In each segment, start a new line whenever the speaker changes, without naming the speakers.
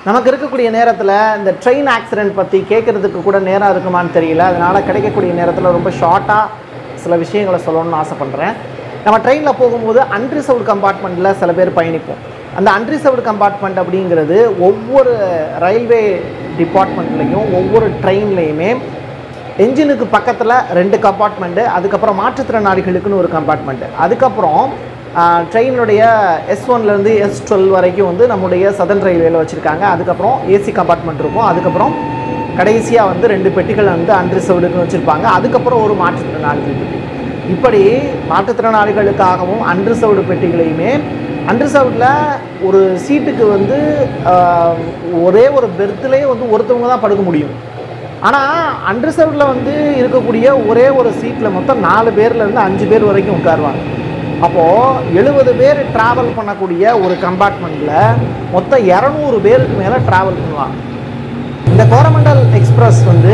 நமக்கு இருக்கக்கூடிய நேரத்தில் இந்த ட்ரெயின் ஆக்சிடென்ட் பற்றி கேட்குறதுக்கு கூட நேரம் இருக்குமான்னு தெரியல அதனால் கிடைக்கக்கூடிய நேரத்தில் ரொம்ப ஷார்ட்டாக சில விஷயங்களை சொல்லணும்னு ஆசைப்பட்றேன் நம்ம ட்ரெயினில் போகும்போது அன்ரிசர்வ்டு கம்பார்ட்மெண்ட்டில் சில பேர் பயணிப்போம் அந்த அன்ரிசர்வ்டு கம்பார்ட்மெண்ட் அப்படிங்கிறது ஒவ்வொரு ரயில்வே டிபார்ட்மெண்ட்லேயும் ஒவ்வொரு ட்ரெயின்லேயுமே என்ஜினுக்கு பக்கத்தில் ரெண்டு கம்பார்ட்மெண்ட்டு அதுக்கப்புறம் மாற்றுத்திறனாளிகளுக்குன்னு ஒரு கம்பார்ட்மெண்ட்டு அதுக்கப்புறம் ட்ரெயினுடைய எஸ் ஒன்லேருந்து எஸ் டுவெல் வரைக்கும் வந்து நம்முடைய சதன் ரயில்வேல வச்சுருக்காங்க அதுக்கப்புறம் ஏசி கம்பார்ட்மெண்ட் இருக்கும் அதுக்கப்புறம் கடைசியாக வந்து ரெண்டு பெட்டிகள் வந்து அன்ரிசர்வ்டுன்னு வச்சுருப்பாங்க அதுக்கப்புறம் ஒரு மாற்றுத்திறனாளிகள் பெட்டி இப்படி மாற்றுத்திறனாளிகளுக்காகவும் அன்ரிசர்வ்டு பெட்டிகளையுமே அன்ரிசர்வ்டில் ஒரு சீட்டுக்கு வந்து ஆஹ், ஒரே ஒரு பெர்த்துலேயே வந்து ஒருத்தவங்க தான் படுக்க முடியும் ஆனால் அன்ரிசர்வ்டில் வந்து இருக்கக்கூடிய ஒரே ஒரு சீட்டில் மொத்தம் நாலு பேர்லேருந்து அஞ்சு பேர் வரைக்கும் உட்காருவாங்க அப்போது எழுபது பேர் ட்ராவல் பண்ணக்கூடிய ஒரு கம்பார்ட்மெண்ட்டில் மொத்தம் இரநூறு பேருக்கு மேலே ட்ராவல் பண்ணுவாங்க இந்த கோரமண்டல் எக்ஸ்பிரஸ் வந்து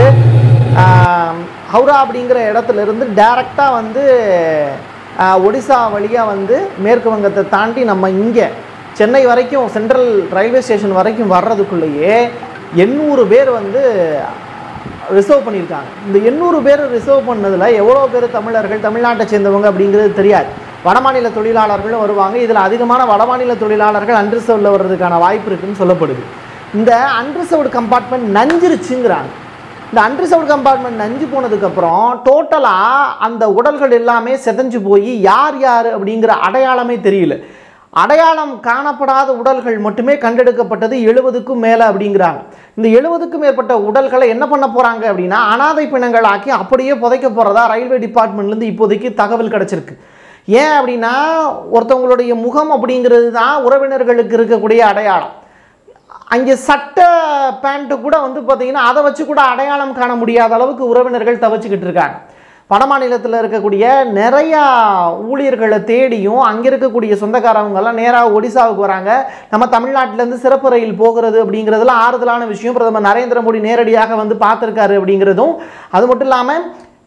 ஆம், ஹவுரா அப்படிங்கிற இடத்துல இருந்து டைரெக்டாக வந்து ஆ, ஒடிசா வழியாக வந்து மேற்கு வங்கத்தை தாண்டி நம்ம இங்கே சென்னை வரைக்கும் சென்ட்ரல் ரயில்வே ஸ்டேஷன் வரைக்கும் வர்றதுக்குள்ளேயே எண்ணூறு பேர் வந்து ரிசர்வ் பண்ணியிருக்காங்க இந்த எண்ணூறு பேர் ரிசர்வ் பண்ணதில் எவ்வளோ பேர் தமிழர்கள் தமிழ்நாட்டை சேர்ந்தவங்க அப்படிங்கிறது தெரியாது வடமாநில தொழிலாளர்களும் வருவாங்க இதில் அதிகமான வடமாநில தொழிலாளர்கள் அன்ரிசர்வ்டில் வர்றதுக்கான வாய்ப்பு இருக்குன்னு சொல்லப்படுது இந்த அன்ரிசர்வ்டு கம்பார்ட்மெண்ட் நஞ்சிருச்சுங்கிறாங்க இந்த அன்ரிசர்வ்டு கம்பார்ட்மெண்ட் நஞ்சு போனதுக்கப்புறம் டோட்டலாக அந்த உடல்கள் எல்லாமே செதஞ்சு போய் யார் யார் அப்படிங்கிற அடையாளமே தெரியல அடையாளம் காணப்படாத உடல்கள் மட்டுமே கண்டெடுக்கப்பட்டது எழுபதுக்கும் மேலே அப்படிங்கிறாங்க இந்த எழுபதுக்கும் மேற்பட்ட உடல்களை என்ன பண்ண போகிறாங்க அப்படின்னா அனாதை பிணங்கள் ஆக்கி அப்படியே புதைக்க போகிறதா ரயில்வே டிபார்ட்மெண்ட்லேருந்து இப்போதைக்கு தகவல் கிடச்சிருக்கு ஏன் அப்படின்னா ஒருத்தவங்களுடைய முகம் அப்படிங்கிறது தான் உறவினர்களுக்கு இருக்கக்கூடிய அடையாளம் அங்கே சட்டை பேண்ட்டு கூட வந்து பார்த்தீங்கன்னா அதை வச்சு கூட அடையாளம் காண முடியாத அளவுக்கு உறவினர்கள் தவிச்சுக்கிட்டு இருக்காங்க வடமாநிலத்தில் இருக்கக்கூடிய நிறையா ஊழியர்களை தேடியும் அங்கே இருக்கக்கூடிய சொந்தக்காரவங்கெல்லாம் நேராக ஒடிசாவுக்கு வராங்க நம்ம தமிழ்நாட்டிலேருந்து சிறப்பு ரயில் போகிறது அப்படிங்கிறதுல ஆறுதலான விஷயம் பிரதமர் நரேந்திர மோடி நேரடியாக வந்து பார்த்துருக்காரு அப்படிங்கிறதும் அது மட்டும் இல்லாமல்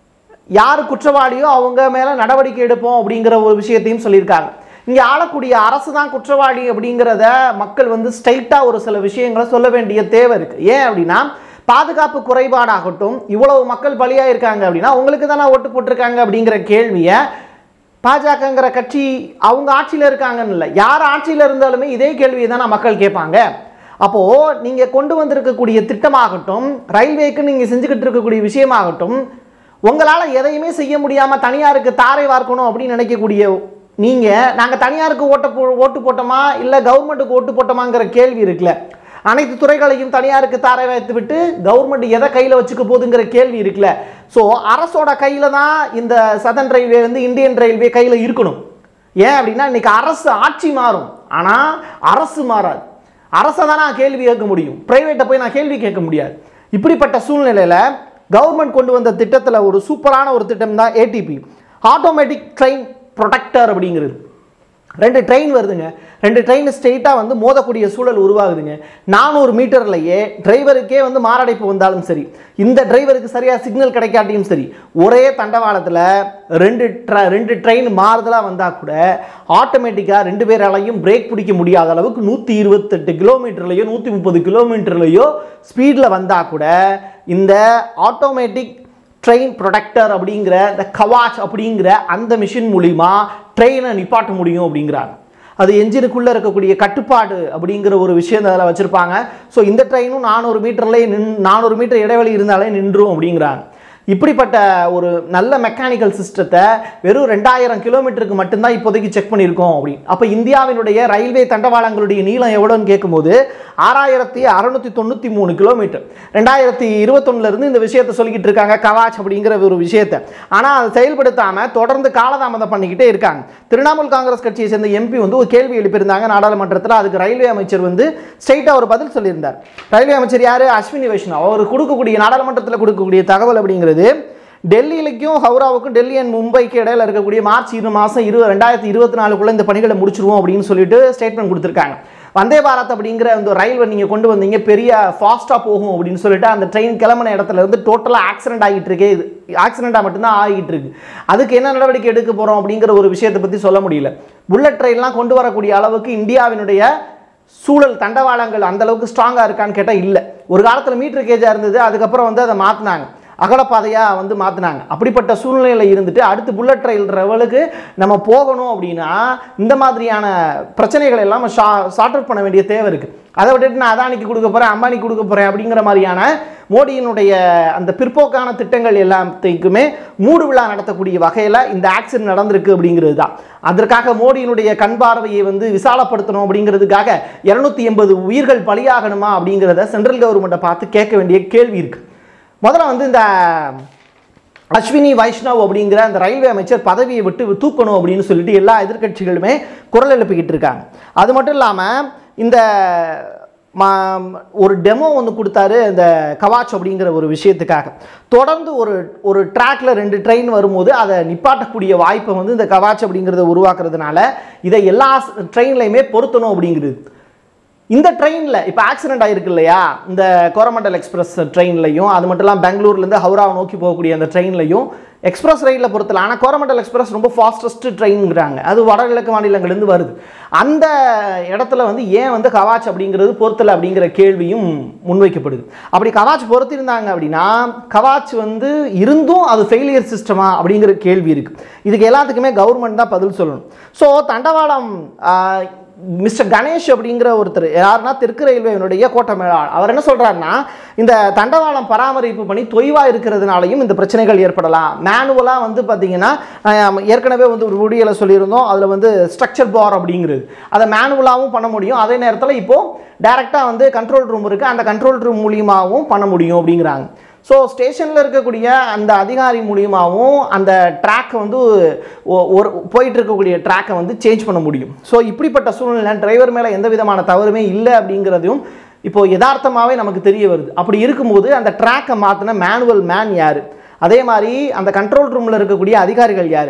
யார் குற்றவாளியோ அவங்க மேலே நடவடிக்கை எடுப்போம் அப்படிங்கிற ஒரு விஷயத்தையும் சொல்லியிருக்காங்க இங்கே ஆளக்கூடிய அரசு தான் குற்றவாளி அப்படிங்கிறத மக்கள் வந்து ஸ்ட்ரைட்டாக ஒரு சில விஷயங்களை சொல்ல வேண்டிய தேவை இருக்குது ஏன் அப்படின்னா பாதுகாப்பு குறைபாடாகட்டும் இவ்வளவு மக்கள் பலியாக இருக்காங்க அப்படின்னா உங்களுக்கு தானே ஓட்டு போட்டிருக்காங்க அப்படிங்கிற கேள்வியை பாஜகங்கிற கட்சி அவங்க ஆட்சியில் இருக்காங்கன்னு இல்லை யார் ஆட்சியில் இருந்தாலுமே இதே கேள்வியை தான் மக்கள் கேட்பாங்க அப்போது நீங்கள் கொண்டு வந்திருக்கக்கூடிய திட்டமாகட்டும் ரயில்வேக்கு நீங்கள் செஞ்சுக்கிட்டு இருக்கக்கூடிய விஷயமாகட்டும் உங்களால் எதையுமே செய்ய முடியாமல் தனியாருக்கு தாரை வார்க்கணும் அப்படின்னு நினைக்கக்கூடிய நீங்கள் நாங்கள் தனியாருக்கு ஓட்ட போ ஓட்டு போட்டோமா இல்லை கவர்மெண்ட்டுக்கு ஓட்டு போட்டோமாங்கிற கேள்வி இருக்குல்ல அனைத்து துறைகளையும் தனியாருக்கு தாரை வைத்து விட்டு கவர்மெண்ட் எதை கையில் வச்சுக்க போகுதுங்கிற கேள்வி இருக்குல்ல ஸோ அரசோட கையில் தான் இந்த சதன் ரயில்வே வந்து இந்தியன் ரயில்வே கையில் இருக்கணும் ஏன் அப்படின்னா இன்னைக்கு அரசு ஆட்சி மாறும் ஆனால் அரசு மாறாது அரசை தான் நான் கேள்வி கேட்க முடியும் பிரைவேட்டை போய் நான் கேள்வி கேட்க முடியாது இப்படிப்பட்ட சூழ்நிலையில் கவர்மெண்ட் கொண்டு வந்த திட்டத்தில் ஒரு சூப்பரான ஒரு திட்டம் தான் ஏடிபி ஆட்டோமேட்டிக் ட்ரெயின் ப்ரொடெக்டர் அப்படிங்கிறது ரெண்டு ட்ரெயின் வருதுங்க ரெண்டு ட்ரெயின் ஸ்ட்ரெயிட்டாக வந்து மோதக்கூடிய சூழல் உருவாகுதுங்க நானூறு மீட்டர்லையே டிரைவருக்கே வந்து மாரடைப்பு வந்தாலும் சரி இந்த டிரைவருக்கு சரியாக சிக்னல் கிடைக்காட்டியும் சரி ஒரே தண்டவாளத்தில் ரெண்டு ட்ர ரெண்டு ட்ரெயின் மாறுதலாக வந்தால் கூட ஆட்டோமேட்டிக்காக ரெண்டு பேராலையும் பிரேக் பிடிக்க முடியாத அளவுக்கு நூற்றி இருபத்தெட்டு கிலோமீட்டர்லையோ நூற்றி முப்பது கிலோமீட்டர்லையோ ஸ்பீடில் வந்தால் கூட இந்த ஆட்டோமேட்டிக் ட்ரெயின் ப்ரொடக்டர் அப்படிங்கிற இந்த கவாச் அப்படிங்கிற அந்த மிஷின் மூலிமா ட்ரெயினை நிப்பாட்ட முடியும் அப்படிங்கிறாங்க அது என்ஜினுக்குள்ளே இருக்கக்கூடிய கட்டுப்பாடு அப்படிங்கிற ஒரு விஷயம் அதில் வச்சுருப்பாங்க ஸோ இந்த ட்ரெயினும் நானூறு மீட்டர்லேயே நின் நானூறு மீட்டர் இடைவெளி இருந்தாலே நின்றும் அப்படிங்கிறாங்க இப்படிப்பட்ட ஒரு நல்ல மெக்கானிக்கல் சிஸ்டத்தை வெறும் ரெண்டாயிரம் கிலோமீட்டருக்கு மட்டும்தான் இப்போதைக்கு செக் பண்ணியிருக்கோம் அப்படின்னு அப்போ இந்தியாவினுடைய ரயில்வே தண்டவாளங்களுடைய நீளம் எவ்வளோன்னு கேட்கும்போது ஆறாயிரத்தி அறநூற்றி தொண்ணூற்றி மூணு கிலோமீட்டர் ரெண்டாயிரத்தி இருபத்தொன்னுலேருந்து இந்த விஷயத்தை சொல்லிக்கிட்டு இருக்காங்க கவாச் அப்படிங்கிற ஒரு விஷயத்தை ஆனால் அதை செயல்படுத்தாமல் தொடர்ந்து காலதாமதம் பண்ணிக்கிட்டே இருக்காங்க திரிணாமுல் காங்கிரஸ் கட்சியை சேர்ந்த எம்பி வந்து ஒரு கேள்வி எழுப்பியிருந்தாங்க நாடாளுமன்றத்தில் அதுக்கு ரயில்வே அமைச்சர் வந்து ஸ்ட்ரைட்டாக ஒரு பதில் சொல்லியிருந்தார் ரயில்வே அமைச்சர் யார் அஸ்வினி வைஷ்ணவ் அவர் கொடுக்கக்கூடிய நாடாளுமன்றத்தில் கொடுக்கக்கூடிய தகவல் அப்படிங்கிறது டெல்லியிலைக்கும் ஹவுராவுக்கும் டெல்லி அண்ட் மும்பைக்கு இடையில இருக்கக்கூடிய மார்ச் இரு மாதம் இரு ரெண்டாயிரத்தி இருபத்தி நாலுக்குள்ளே இந்த பணிகளை முடிச்சிருவோம் அப்படின்னு சொல்லிட்டு ஸ்டேட்மெண்ட் கொடுத்துருக்காங்க வந்தே பாரத் அப்படிங்கிற அந்த ரயில்வே நீங்கள் கொண்டு வந்தீங்க பெரிய ஃபாஸ்ட்டாக போகும் அப்படின்னு சொல்லிட்டு அந்த ட்ரெயின் கிளம்பின இடத்துல இருந்து டோட்டலாக ஆக்சிடென்ட் ஆகிட்டு இருக்கே இது ஆக்சிடெண்ட்டாக மட்டும்தான் ஆகிட்டு இருக்கு அதுக்கு என்ன நடவடிக்கை எடுக்க போகிறோம் அப்படிங்கிற ஒரு விஷயத்தை பற்றி சொல்ல முடியல புல்லட் ட்ரெயின்லாம் கொண்டு வரக்கூடிய அளவுக்கு இந்தியாவினுடைய சூழல் தண்டவாளங்கள் அந்த அளவுக்கு ஸ்ட்ராங்காக இருக்கான்னு கேட்டால் இல்லை ஒரு காலத்தில் மீட்டர் கேஜாக இருந்தது அதுக்கப்புறம் வந்து அதை மாற்றினாங்க அகலப்பாதையாக வந்து மாற்றினாங்க அப்படிப்பட்ட சூழ்நிலையில் இருந்துட்டு அடுத்து புல்லட் ரயில் லெவலுக்கு நம்ம போகணும் அப்படின்னா இந்த மாதிரியான பிரச்சனைகள் எல்லாம் ஷா சார்ட் அவுட் பண்ண வேண்டிய தேவை இருக்குது அதை விட்டுட்டு நான் அதானிக்கு கொடுக்க போகிறேன் அம்பானிக்கு கொடுக்க போகிறேன் அப்படிங்கிற மாதிரியான மோடியினுடைய அந்த பிற்போக்கான திட்டங்கள் எல்லாத்துக்குமே மூடு விழா நடத்தக்கூடிய வகையில் இந்த ஆக்சிடென்ட் நடந்திருக்கு அப்படிங்கிறது தான் அதற்காக மோடியினுடைய கண் பார்வையை வந்து விசாலப்படுத்தணும் அப்படிங்கிறதுக்காக இரநூத்தி எண்பது உயிர்கள் பலியாகணுமா அப்படிங்கிறத சென்ட்ரல் கவர்மெண்ட்டை பார்த்து கேட்க வேண்டிய கேள்வி இருக்குது முதல்ல வந்து இந்த அஸ்வினி வைஷ்ணவ் அப்படிங்கிற அந்த ரயில்வே அமைச்சர் பதவியை விட்டு தூக்கணும் அப்படின்னு சொல்லிட்டு எல்லா எதிர்க்கட்சிகளுமே குரல் எழுப்பிக்கிட்டு இருக்காங்க அது மட்டும் இல்லாமல் இந்த ம- ஒரு டெமோ ஒன்று கொடுத்தாரு இந்த கவாச் அப்படிங்கிற ஒரு விஷயத்துக்காக தொடர்ந்து ஒரு ஒரு ட்ராக்ல ரெண்டு ட்ரெயின் வரும்போது அதை நிப்பாட்டக்கூடிய வாய்ப்பை வந்து இந்த கவாச் அப்படிங்கிறத உருவாக்குறதுனால இதை எல்லா ட்ரெயின்லையுமே பொருத்தணும் அப்படிங்கிறது இந்த ட்ரெயினில் இப்போ ஆக்சிடென்ட் ஆயிருக்கு இல்லையா இந்த கோரமண்டல் எக்ஸ்பிரஸ் ட்ரெயின்லையும் அது மட்டும் இல்லாமல் பெங்களூர்லேருந்து ஹவுராவை நோக்கி போகக்கூடிய அந்த ட்ரெயின்லையும் எக்ஸ்பிரஸ் ரயிலில் பொறுத்தல ஆனால் கோரமண்டல் எக்ஸ்பிரஸ் ரொம்ப ஃபாஸ்டஸ்ட் ட்ரெயின்ங்கிறாங்க அது வடகிழக்கு மாநிலங்கள்லேருந்து வருது அந்த இடத்துல வந்து ஏன் வந்து கவாச் அப்படிங்கிறது பொருத்தலை அப்படிங்கிற கேள்வியும் முன்வைக்கப்படுது அப்படி கவாச் பொருத்திருந்தாங்க அப்படின்னா கவாச் வந்து இருந்தும் அது ஃபெயிலியர் சிஸ்டமா அப்படிங்கிற கேள்வி இருக்குது இதுக்கு எல்லாத்துக்குமே கவர்மெண்ட் தான் பதில் சொல்லணும் ஸோ தண்டவாளம் ஆஹ், மிஸ்டர் கணேஷ் அப்படிங்கிற ஒருத்தர் யாருன்னா தெற்கு ரயில்வேனுடைய கோட்ட மேலாளர் அவர் என்ன சொல்றாருன்னா இந்த தண்டவாளம் பராமரிப்பு பணி தொய்வாக இருக்கிறதுனாலையும் இந்த பிரச்சனைகள் ஏற்படலாம் மேனுவலாக வந்து பார்த்தீங்கன்னா ஆஹ், ஏற்கனவே வந்து ஒரு வீடியோல சொல்லியிருந்தோம் அதில் வந்து ஸ்ட்ரக்சர் பார் அப்படிங்கிறது அதை மேனுவலாகவும் பண்ண முடியும் அதே நேரத்தில் இப்போது டைரெக்டாக வந்து கண்ட்ரோல் ரூம் இருக்குது அந்த கண்ட்ரோல் ரூம் மூலியமாகவும் பண்ண முடியும் அப்படிங்கிறாங்க ஸோ ஸ்டேஷனில் இருக்கக்கூடிய அந்த அதிகாரி மூலியமாகவும் அந்த ட்ராக்கை வந்து ஒ- ஒரு போயிட்டு இருக்கக்கூடிய ட்ராக்கை வந்து சேஞ்ச் பண்ண முடியும் ஸோ இப்படிப்பட்ட சூழ்நிலை டிரைவர் மேலே எந்த விதமான தவறுமே இல்லை அப்படிங்கிறதையும் இப்போ யதார்த்தமாகவே நமக்கு தெரிய வருது அப்படி இருக்கும்போது அந்த ட்ராக்கை மாற்றின மேனுவல் மேன் யார் அதே மாதிரி அந்த கண்ட்ரோல் ரூமில் இருக்கக்கூடிய அதிகாரிகள் யார்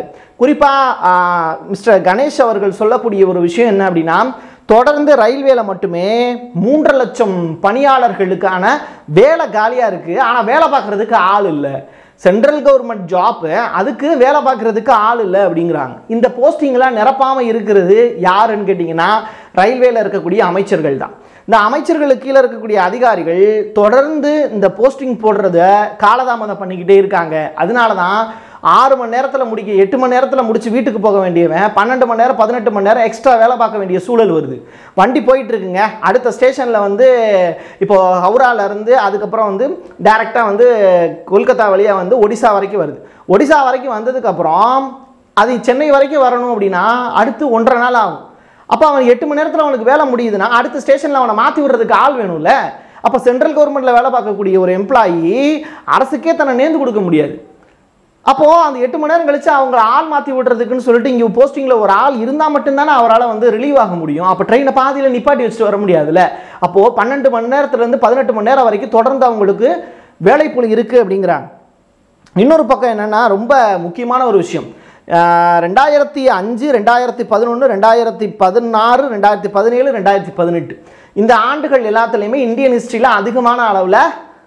குறிப்பாக மிஸ்டர் கணேஷ் அவர்கள் சொல்லக்கூடிய ஒரு விஷயம் என்ன அப்படின்னா தொடர்ந்து ரயில்வேல மட்டுமே மூன்றரை லட்சம் பணியாளர்களுக்கான வேலை காலியாக இருக்குது ஆனால் வேலை பார்க்குறதுக்கு ஆள் இல்லை சென்ட்ரல் கவர்மெண்ட் ஜாப்பு அதுக்கு வேலை பார்க்குறதுக்கு ஆள் இல்லை அப்படிங்கிறாங்க இந்த போஸ்டிங்லாம் நிரப்பாமல் இருக்கிறது யாருன்னு கேட்டிங்கன்னா ரயில்வேல இருக்கக்கூடிய அமைச்சர்கள் தான் இந்த அமைச்சர்களுக்கு கீழே இருக்கக்கூடிய அதிகாரிகள் தொடர்ந்து இந்த போஸ்டிங் போடுறத காலதாமதம் பண்ணிக்கிட்டே இருக்காங்க அதனால தான் ஆறு மணி நேரத்தில் முடிக்க எட்டு மணி நேரத்தில் முடிச்சு வீட்டுக்கு போக வேண்டியவன் பன்னெண்டு மணி நேரம் பதினெட்டு மணி நேரம் எக்ஸ்ட்ரா வேலை பார்க்க வேண்டிய சூழல் வருது வண்டி போயிட்டு இருக்குங்க அடுத்த ஸ்டேஷனில் வந்து இப்போ ஹவுரால இருந்து அதுக்கப்புறம் வந்து டைரெக்டாக வந்து கொல்கத்தா வழியாக வந்து ஒடிசா வரைக்கும் வருது ஒடிசா வரைக்கும் வந்ததுக்கப்புறம் அது சென்னை வரைக்கும் வரணும் அப்படின்னா அடுத்து ஒன்றரை நாள் ஆகும் அப்போ அவன் எட்டு மணி நேரத்தில் அவனுக்கு வேலை முடியுதுன்னா அடுத்த ஸ்டேஷனில் அவனை மாற்றி விடுறதுக்கு ஆள் வேணும்ல அப்போ சென்ட்ரல் கவர்மெண்ட்டில் வேலை பார்க்கக்கூடிய ஒரு எம்ப்ளாயி அரசுக்கே தன்னை நேர்ந்து கொடுக்க முடியாது அப்போது அந்த எட்டு மணி நேரம் கழிச்சு அவங்க ஆள் மாற்றி விடுறதுக்குன்னு சொல்லிட்டு இங்கே போஸ்டிங்கில் ஒரு ஆள் இருந்தால் மட்டும்தானே அவரால் வந்து ரிலீவ் ஆக முடியும் அப்போ ட்ரெயினை பாதியில் நிப்பாட்டி வச்சுட்டு வர முடியாதுல்ல அப்போது பன்னெண்டு மணி நேரத்துலேருந்து பதினெட்டு மணி நேரம் வரைக்கும் தொடர்ந்து அவங்களுக்கு வேலைப்புலி இருக்குது அப்படிங்கிறாங்க இன்னொரு பக்கம் என்னன்னா ரொம்ப முக்கியமான ஒரு விஷயம் ஆஹ் ரெண்டாயிரத்தி அஞ்சு ரெண்டாயிரத்தி பதினொன்று ரெண்டாயிரத்தி பதினாறு ரெண்டாயிரத்தி பதினேழு ரெண்டாயிரத்தி பதினெட்டு இந்த ஆண்டுகள் எல்லாத்துலேயுமே இந்தியன் ஹிஸ்ட்ரியில் அதிகமான அளவில்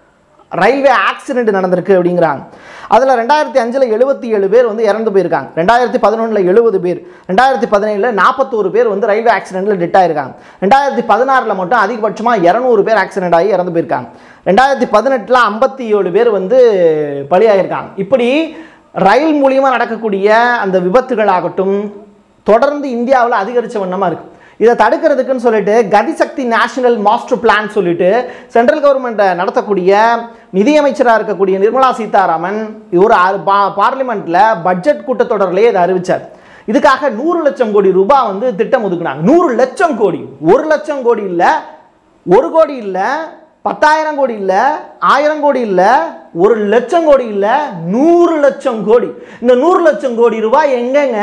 ரயில்வே ஆக்சிடென்ட் நடந்திருக்கு அப்படிங்கிறாங்க அதில் ரெண்டாயிரத்தி அஞ்சில் எழுபத்தி ஏழு பேர் வந்து இறந்து போயிருக்காங்க ரெண்டாயிரத்தி பதினொன்றில் எழுபது பேர் ரெண்டாயிரத்தி பதினேழில் நாற்பத்தோரு பேர் வந்து ரயில்வே ஆக்சிடென்ட்டில் டெட் ஆயிருக்காங்க ரெண்டாயிரத்தி பதினாறில் மட்டும் அதிகபட்சமாக இரநூறு பேர் ஆக்சிடென்ட் ஆகி இறந்து போயிருக்காங்க ரெண்டாயிரத்தி பதினெட்டில் ஐம்பத்தி ஏழு பேர் வந்து பலியாகிருக்காங்க இப்படி ரயில் மூலியமாக நடக்கக்கூடிய அந்த விபத்துகளாகட்டும் தொடர்ந்து இந்தியாவில் அதிகரித்த வண்ணமாக இருக்குது இதை தடுக்கிறதுக்குன்னு சொல்லிட்டு கதிசக்தி நேஷனல் மாஸ்டர் பிளான் சொல்லிட்டு சென்ட்ரல் கவர்மெண்ட் நடத்தக்கூடிய நிதியமைச்சராக இருக்கக்கூடிய நிர்மலா சீதாராமன் ஒரு பார்லிமெண்ட்டில் பட்ஜெட் கூட்டத்தொடரிலே இதை அறிவிச்சார் இதுக்காக நூறு லட்சம் கோடி ரூபாய் வந்து திட்டம் ஒதுக்குனாங்க நூறு லட்சம் கோடி ஒரு லட்சம் கோடி இல்லை ஒரு கோடி இல்லை பத்தாயிரம் கோடி இல்லை ஆயிரம் கோடி இல்லை ஒரு லட்சம் கோடி இல்லை நூறு லட்சம் கோடி இந்த நூறு லட்சம் கோடி ரூபாய் எங்கங்க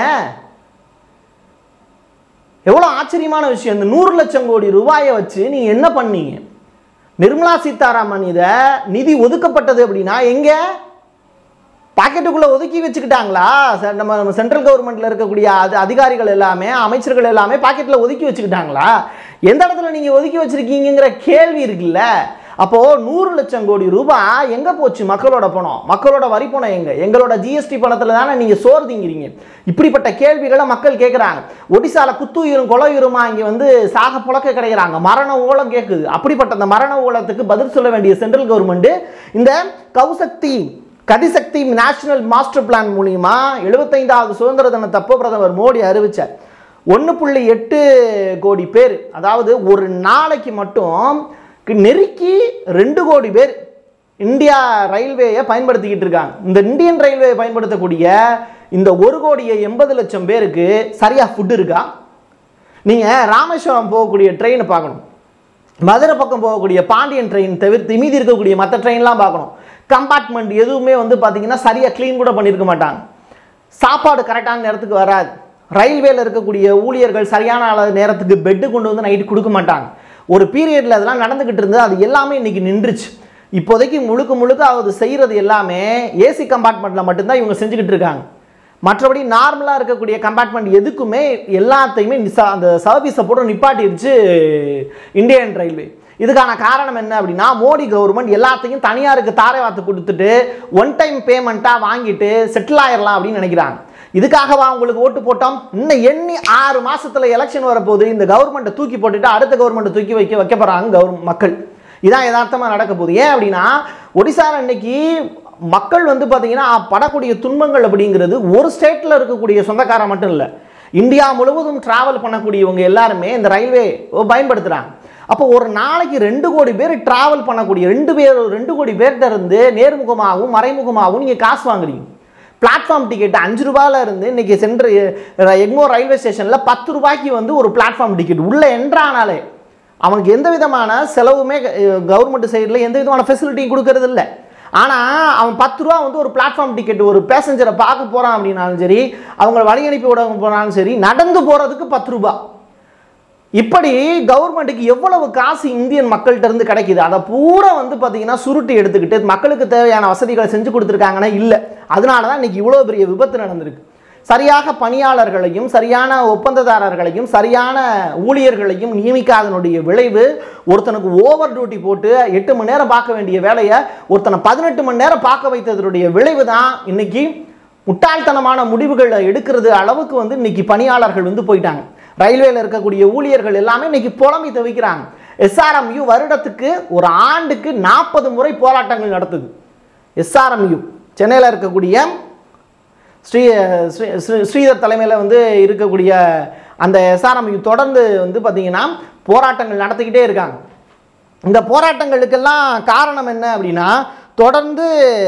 எவ்வளோ ஆச்சரியமான விஷயம் இந்த நூறு லட்சம் கோடி ரூபாயை வச்சு நீங்க என்ன பண்ணீங்க நிர்மலா சீதாராமன் இதை நிதி ஒதுக்கப்பட்டது அப்படின்னா எங்க பாக்கெட்டுக்குள்ள ஒதுக்கி வச்சுக்கிட்டாங்களா ச- நம்ம நம்ம சென்ட்ரல் கவர்மெண்ட்ல இருக்கக்கூடிய அது அதிகாரிகள் எல்லாமே அமைச்சர்கள் எல்லாமே பாக்கெட்ல ஒதுக்கி வச்சுக்கிட்டாங்களா எந்த இடத்துல நீங்க ஒதுக்கி வச்சிருக்கீங்கங்கிற கேள்வி இருக்குல்ல அப்போது நூறு லட்சம் கோடி ரூபாய் எங்கே போச்சு மக்களோட பணம் மக்களோட வரி பணம் எங்க எங்களோட ஜிஎஸ்டி பணத்தில் தானே நீங்கள் சோறு திங்கிறீங்க இப்படிப்பட்ட கேள்விகளை மக்கள் கேட்குறாங்க ஒடிசால குத்துயிரும் கொலையுருமா இங்கே வந்து சாக புழக்க கிடைக்கிறாங்க மரண ஊழம் கேட்குது அப்படிப்பட்ட அந்த மரண ஊழத்துக்கு பதில் சொல்ல வேண்டிய சென்ட்ரல் கவர்மெண்ட் இந்த கௌசக்தி கதிசக்தி நேஷனல் மாஸ்டர் பிளான் மூலியமா எழுபத்தைந்தாவது சுதந்திர தினத்தப்போ பிரதமர் மோடி அறிவிச்சார் ஒன்று புள்ளி எட்டு கோடி பேர் அதாவது ஒரு நாளைக்கு மட்டும் கி- நெருக்கி ரெண்டு கோடி பேர் இந்தியா ரயில்வேயை பயன்படுத்திக்கிட்டு இருக்காங்க இந்த இந்தியன் ரயில்வே பயன்படுத்தக்கூடிய இந்த ஒரு கோடியே எண்பது லட்சம் பேருக்கு சரியாக ஃபுட் இருக்கா நீங்கள் ராமேஸ்வரம் போகக்கூடிய ட்ரெயினை பார்க்கணும் மதுரை பக்கம் போகக்கூடிய பாண்டியன் ட்ரெயின் தவிர்த்து மீதி இருக்கக்கூடிய மற்ற ட்ரெயின்லாம் பார்க்கணும் கம்பார்ட்மெண்ட் எதுவுமே வந்து பார்த்தீங்கன்னா சரியாக க்ளீன் கூட பண்ணியிருக்க மாட்டாங்க சாப்பாடு கரெக்டான நேரத்துக்கு வராது ரயில்வேல இருக்கக்கூடிய ஊழியர்கள் சரியான அளவு நேரத்துக்கு பெட்டு கொண்டு வந்து நைட்டு கொடுக்க மாட்டாங்க ஒரு பீரியடில் அதெல்லாம் நடந்துக்கிட்டு இருந்தது அது எல்லாமே இன்னைக்கு நின்றுச்சு இப்போதைக்கு முழுக்க முழுக்க அது செய்கிறது எல்லாமே ஏசி கம்பார்ட்மெண்ட்டில் மட்டும்தான் இவங்க செஞ்சுக்கிட்டு இருக்காங்க மற்றபடி நார்மலாக இருக்கக்கூடிய கம்பார்ட்மெண்ட் எதுக்குமே எல்லாத்தையுமே நிசா- அந்த சர்வீஸை போட்டு நிப்பாட்டிருச்சு இந்தியன் ரயில்வே இதுக்கான காரணம் என்ன அப்படின்னா மோடி கவர்மெண்ட் எல்லாத்தையும் தனியாருக்கு தாரை வாத்து கொடுத்துட்டு ஒன் டைம் பேமெண்ட்டாக வாங்கிட்டு செட்டில் ஆயிடலாம் அப்படின்னு நினைக்கிறாங்க இதுக்காகவா உங்களுக்கு ஓட்டு போட்டோம் இன்னும் எண்ணி ஆறு மாசத்துல எலெக்ஷன் வரப்போகுது இந்த கவர்மெண்ட்டை தூக்கி போட்டுட்டு அடுத்த கவர்மெண்ட்டை தூக்கி வைக்க வைக்க போகிறாங்க கவர் மக்கள் இதான் யதார்த்தமாக நடக்க போகுது ஏன் அப்படின்னா ஒடிசால இன்னைக்கு மக்கள் வந்து பார்த்தீங்கன்னா படக்கூடிய துன்பங்கள் அப்படிங்கிறது ஒரு ஸ்டேட்டில் இருக்கக்கூடிய சொந்தக்காரன் மட்டும் இல்லை இந்தியா முழுவதும் டிராவல் பண்ணக்கூடியவங்க எல்லாருமே இந்த ரயில்வே பயன்படுத்துகிறாங்க அப்போ ஒரு நாளைக்கு ரெண்டு கோடி பேர் டிராவல் பண்ணக்கூடிய ரெண்டு பேர் ரெண்டு கோடி பேர்கிட்ட இருந்து நேர்முகமாகவும் மறைமுகமாகவும் நீங்கள் காசு வாங்குறீங்க பிளாட்ஃபார்ம் டிக்கெட் அஞ்சு ரூபாயில இருந்து இன்னைக்கு சென்று எக்மோர் ரயில்வே ஸ்டேஷனில் பத்து ரூபாய்க்கு வந்து ஒரு பிளாட்ஃபார்ம் டிக்கெட் உள்ளே என்ட்ரானாலே அவனுக்கு எந்த விதமான செலவுமே கவர்மெண்ட் சைடில் எந்த விதமான ஃபெசிலிட்டியும் கொடுக்கறது இல்லை ஆனால் அவன் பத்து ரூபா வந்து ஒரு பிளாட்ஃபார்ம் டிக்கெட் ஒரு பேசஞ்சரை பார்க்க போகிறான் அப்படின்னாலும் சரி அவங்க வழி அனுப்பி விட போனாலும் சரி நடந்து போகிறதுக்கு பத்து ரூபா இப்படி கவர்மெண்ட்டுக்கு எவ்வளவு காசு இந்தியன் மக்கள்கிட்ட இருந்து கிடைக்குது அதை பூரா வந்து பார்த்தீங்கன்னா சுருட்டி எடுத்துக்கிட்டு மக்களுக்கு தேவையான வசதிகளை செஞ்சு கொடுத்துருக்காங்கன்னா இல்லை அதனால தான் இன்னைக்கு இவ்வளோ பெரிய விபத்து நடந்திருக்கு சரியாக பணியாளர்களையும் சரியான ஒப்பந்ததாரர்களையும் சரியான ஊழியர்களையும் நியமிக்காதனுடைய விளைவு ஒருத்தனுக்கு ஓவர் டியூட்டி போட்டு எட்டு மணி நேரம் பார்க்க வேண்டிய வேலையை ஒருத்தனை பதினெட்டு மணி நேரம் பார்க்க வைத்ததனுடைய விளைவு தான் இன்னைக்கு முட்டாள்தனமான முடிவுகளை எடுக்கிறது அளவுக்கு வந்து இன்னைக்கு பணியாளர்கள் வந்து போயிட்டாங்க ரயில்வேல இருக்கக்கூடிய ஊழியர்கள் எல்லாமே இன்னைக்கு புலம்பி தவிக்கிறாங்க எஸ்ஆர்எம்யூ வருடத்துக்கு ஒரு ஆண்டுக்கு நாற்பது முறை போராட்டங்கள் நடத்துது எஸ்ஆர்எம்யூ சென்னையில் இருக்கக்கூடிய ஸ்ரீ ஸ்ரீ- ஸ்ரீ- ஸ்ரீதர் தலைமையில் வந்து இருக்கக்கூடிய அந்த எஸ்ஆர்எம்யூ தொடர்ந்து வந்து பார்த்தீங்கன்னா போராட்டங்கள் நடத்திக்கிட்டே இருக்காங்க இந்த போராட்டங்களுக்கெல்லாம் காரணம் என்ன அப்படின்னா தொடர்ந்து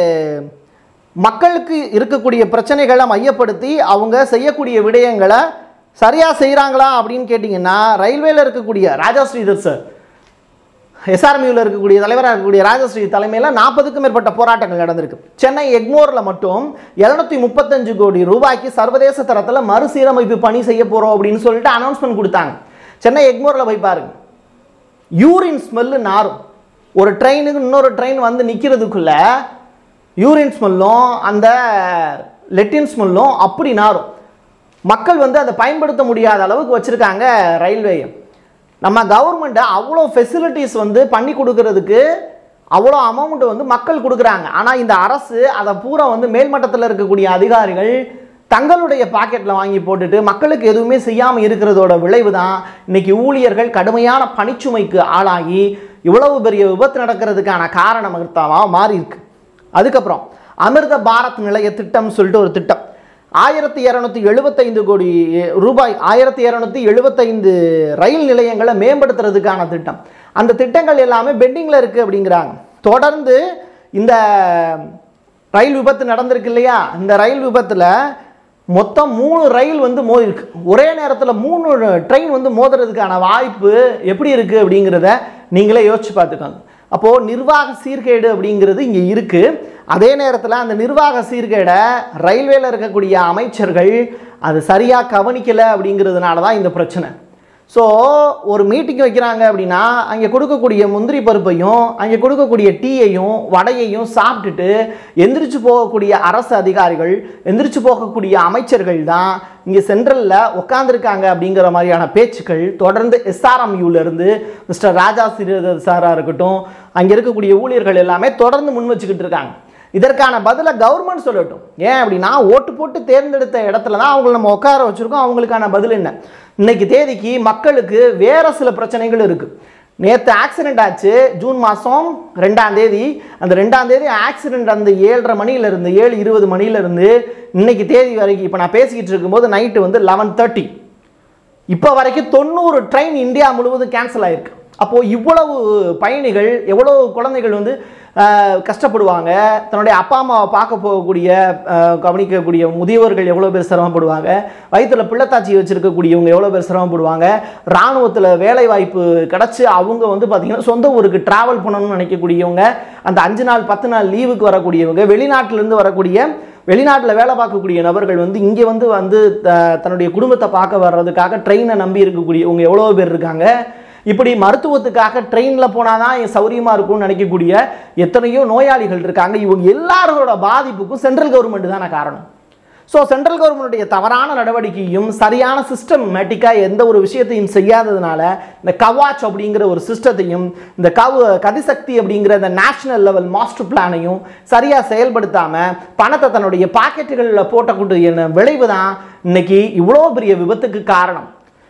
மக்களுக்கு இருக்கக்கூடிய பிரச்சனைகளை மையப்படுத்தி அவங்க செய்யக்கூடிய விடயங்களை சரியாக செய்கிறாங்களா அப்படின்னு கேட்டிங்கன்னா ரயில்வேல இருக்கக்கூடிய ராஜா ஸ்ரீதர் சார் எஸ்ஆர்மியூவில் இருக்கக்கூடிய தலைவராக இருக்கக்கூடிய ராஜஸ்ரீ தலைமையில் நாற்பதுக்கும் மேற்பட்ட போராட்டங்கள் நடந்திருக்கு சென்னை எக்மோரில் மட்டும் எழுநூத்தி முப்பத்தஞ்சு கோடி ரூபாய்க்கு சர்வதேச தரத்தில் மறுசீரமைப்பு பணி செய்ய போகிறோம் அப்படின்னு சொல்லிட்டு அனௌன்ஸ்மெண்ட் கொடுத்தாங்க சென்னை எக்மோரில் போய் பாருங்க யூரின் ஸ்மெல்லு நாரும் ஒரு ட்ரெயினுக்கு இன்னொரு ட்ரெயின் வந்து நிற்கிறதுக்குள்ள யூரின் ஸ்மெல்லும் அந்த லெட்டின் ஸ்மெல்லும் அப்படி நாரும் மக்கள் வந்து அதை பயன்படுத்த முடியாத அளவுக்கு வச்சுருக்காங்க ரயில்வேயை நம்ம கவர்மெண்ட்டை அவ்வளோ ஃபெசிலிட்டிஸ் வந்து பண்ணி கொடுக்கறதுக்கு அவ்வளோ அமௌண்ட் வந்து மக்கள் கொடுக்குறாங்க ஆனால் இந்த அரசு அதை பூரா வந்து மேல்மட்டத்தில் இருக்கக்கூடிய அதிகாரிகள் தங்களுடைய பாக்கெட்டில் வாங்கி போட்டுட்டு மக்களுக்கு எதுவுமே செய்யாமல் இருக்கிறதோட விளைவு தான் இன்னைக்கு ஊழியர்கள் கடுமையான பணிச்சுமைக்கு ஆளாகி இவ்வளவு பெரிய விபத்து நடக்கிறதுக்கான காரணம் மாறி இருக்கு அதுக்கப்புறம் அமிர்த பாரத் நிலைய திட்டம் சொல்லிட்டு ஒரு திட்டம் ஆயிரத்தி இரநூத்தி எழுபத்தைந்து கோடி ரூபாய் ஆயிரத்தி இரநூத்தி எழுபத்தைந்து ரயில் நிலையங்களை மேம்படுத்துறதுக்கான திட்டம் அந்த திட்டங்கள் எல்லாமே பெண்டிங்கில் இருக்குது அப்படிங்கிறாங்க தொடர்ந்து இந்த ரயில் விபத்து நடந்திருக்கு இல்லையா இந்த ரயில் விபத்தில் மொத்தம் மூணு ரயில் வந்து மோதிருக்கு ஒரே நேரத்தில் மூணு ட்ரெயின் வந்து மோதுறதுக்கான வாய்ப்பு எப்படி இருக்குது அப்படிங்கிறத நீங்களே யோசிச்சு பார்த்துக்கோங்க அப்போது நிர்வாக சீர்கேடு அப்படிங்கிறது இங்கே இருக்குது அதே நேரத்தில் அந்த நிர்வாக சீர்கேடை ரயில்வேல இருக்கக்கூடிய அமைச்சர்கள் அது சரியாக கவனிக்கலை அப்படிங்கிறதுனால தான் இந்த பிரச்சனை ஸோ ஒரு மீட்டிங் வைக்கிறாங்க அப்படின்னா அங்கே கொடுக்கக்கூடிய முந்திரி பருப்பையும் அங்கே கொடுக்கக்கூடிய டீயையும் வடையையும் சாப்பிட்டுட்டு எந்திரிச்சு போகக்கூடிய அரசு அதிகாரிகள் எந்திரிச்சு போகக்கூடிய அமைச்சர்கள் தான் இங்கே சென்ட்ரலில் உட்காந்துருக்காங்க அப்படிங்கிற மாதிரியான பேச்சுக்கள் தொடர்ந்து எஸ்ஆர்எம்யூல இருந்து மிஸ்டர் ராஜா சிறீதர் சாராக இருக்கட்டும் அங்கே இருக்கக்கூடிய ஊழியர்கள் எல்லாமே தொடர்ந்து முன் வச்சுக்கிட்டு இருக்காங்க இதற்கான பதிலை கவர்மெண்ட் சொல்லட்டும் ஏன் அப்படின்னா ஓட்டு போட்டு தேர்ந்தெடுத்த இடத்துல தான் அவங்கள நம்ம உட்கார வச்சுருக்கோம் அவங்களுக்கான பதில் என்ன இன்னைக்கு தேதிக்கு மக்களுக்கு வேற சில பிரச்சனைகள் இருக்குது நேற்று ஆக்சிடென்ட் ஆச்சு ஜூன் மாதம் ரெண்டாம் தேதி அந்த ரெண்டாம் தேதி ஆக்சிடென்ட் அந்த ஏழரை மணியிலிருந்து ஏழு இருபது மணியிலிருந்து இன்னைக்கு தேதி வரைக்கும் இப்போ நான் பேசிக்கிட்டு இருக்கும்போது நைட்டு வந்து லெவன் தேர்ட்டி இப்போ வரைக்கும் தொண்ணூறு ட்ரெயின் இந்தியா முழுவதும் கேன்சல் ஆயிருக்கு அப்போது இவ்வளவு பயணிகள் எவ்வளவு குழந்தைகள் வந்து ஆஹ், கஷ்டப்படுவாங்க தன்னுடைய அப்பா அம்மாவை பார்க்க போகக்கூடிய ஆஹ், கவனிக்கக்கூடிய முதியவர்கள் எவ்வளோ பேர் சிரமப்படுவாங்க வயிற்றுல பிள்ளைத்தாச்சி வச்சுருக்கக்கூடியவங்க எவ்வளோ பேர் சிரமப்படுவாங்க இராணுவத்தில் வேலை வாய்ப்பு கிடச்சி அவங்க வந்து பார்த்திங்கன்னா சொந்த ஊருக்கு ட்ராவல் பண்ணணும்னு நினைக்கக்கூடியவங்க அந்த அஞ்சு நாள் பத்து நாள் லீவுக்கு வரக்கூடியவங்க வெளிநாட்டிலேருந்து வரக்கூடிய வெளிநாட்டில் வேலை பார்க்கக்கூடிய நபர்கள் வந்து இங்கே வந்து வந்து த- தன்னுடைய குடும்பத்தை பார்க்க வர்றதுக்காக ட்ரெயினை நம்பி இருக்கக்கூடியவங்க எவ்வளோ பேர் இருக்காங்க இப்படி மருத்துவத்துக்காக ட்ரெயினில் போனால் தான் சௌரியமாக இருக்கும்னு நினைக்கக்கூடிய எத்தனையோ நோயாளிகள் இருக்காங்க இவங்க எல்லாரோட பாதிப்புக்கும் சென்ட்ரல் கவர்மெண்ட் தானே காரணம் ஸோ சென்ட்ரல் கவர்மெண்ட்டுடைய தவறான நடவடிக்கையும் சரியான சிஸ்டமேட்டிக்காக எந்த ஒரு விஷயத்தையும் செய்யாததுனால இந்த கவாச் அப்படிங்கிற ஒரு சிஸ்டத்தையும் இந்த கவ் கதிசக்தி அப்படிங்கிற இந்த நேஷனல் லெவல் மாஸ்டர் பிளானையும் சரியாக செயல்படுத்தாமல் பணத்தை தன்னுடைய பாக்கெட்டுகளில் போட்டக்கூடிய விளைவு தான் இன்னைக்கு இவ்வளோ பெரிய விபத்துக்கு காரணம்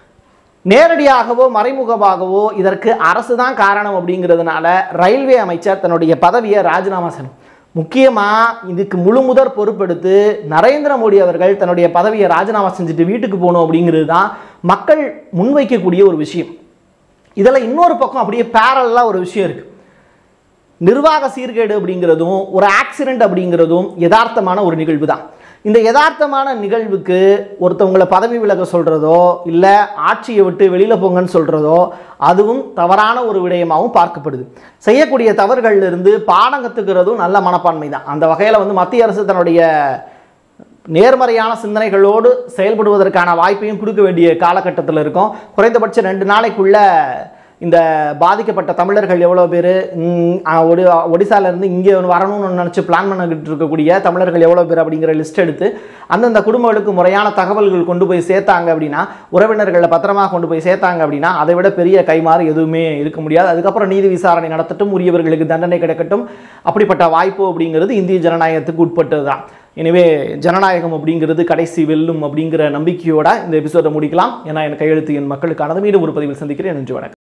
நேரடியாகவோ மறைமுகமாகவோ இதற்கு அரசு தான் காரணம் அப்படிங்கிறதுனால ரயில்வே அமைச்சர் தன்னுடைய பதவியை ராஜினாமா செய்யணும் முக்கியமாக இதுக்கு முழு முதற் பொறுப்பெடுத்து நரேந்திர மோடி அவர்கள் தன்னுடைய பதவியை ராஜினாமா செஞ்சுட்டு வீட்டுக்கு போகணும் அப்படிங்கிறது தான் மக்கள் முன்வைக்கக்கூடிய ஒரு விஷயம் இதில் இன்னொரு பக்கம் அப்படியே பேரலாக ஒரு விஷயம் இருக்குது நிர்வாக சீர்கேடு அப்படிங்கிறதும் ஒரு ஆக்சிடென்ட் அப்படிங்கிறதும் யதார்த்தமான ஒரு நிகழ்வு தான் இந்த யதார்த்தமான நிகழ்வுக்கு ஒருத்தவங்களை பதவி விலக சொல்கிறதோ இல்லை ஆட்சியை விட்டு வெளியில் போங்கன்னு சொல்கிறதோ அதுவும் தவறான ஒரு விடயமாகவும் பார்க்கப்படுது செய்யக்கூடிய தவறுகள்ல இருந்து பாடம் கற்றுக்கிறதும் நல்ல மனப்பான்மை தான் அந்த வகையில் வந்து மத்திய அரசு தன்னுடைய நேர்மறையான சிந்தனைகளோடு செயல்படுவதற்கான வாய்ப்பையும் கொடுக்க வேண்டிய காலகட்டத்தில் இருக்கோம் குறைந்தபட்சம் ரெண்டு நாளைக்குள்ள இந்த பாதிக்கப்பட்ட தமிழர்கள் எவ்வளோ பேர் ஒடி ஒடிசாலேருந்து இங்கே வரணும்னு நினச்சி பிளான் பண்ணிக்கிட்டு இருக்கக்கூடிய தமிழர்கள் எவ்வளோ பேர் அப்படிங்கிற லிஸ்ட் எடுத்து அந்தந்த குடும்பங்களுக்கு முறையான தகவல்கள் கொண்டு போய் சேர்த்தாங்க அப்படின்னா உறவினர்களை பத்திரமா கொண்டு போய் சேர்த்தாங்க அப்படின்னா அதை விட பெரிய கைமாறு எதுவுமே இருக்க முடியாது அதுக்கப்புறம் நீதி விசாரணை நடத்தட்டும் உரியவர்களுக்கு தண்டனை கிடைக்கட்டும் அப்படிப்பட்ட வாய்ப்பு அப்படிங்கிறது இந்திய ஜனநாயகத்துக்கு உட்பட்டது தான் எனவே ஜனநாயகம் அப்படிங்கிறது கடைசி வெல்லும் அப்படிங்கிற நம்பிக்கையோட இந்த எபிசோடை முடிக்கலாம் ஏன்னா என் கையெழுத்து என் மக்களுக்கானது மீண்டும் ஒரு பதிவில் சந்திக்கிறேன் நன்றி வணக்கம்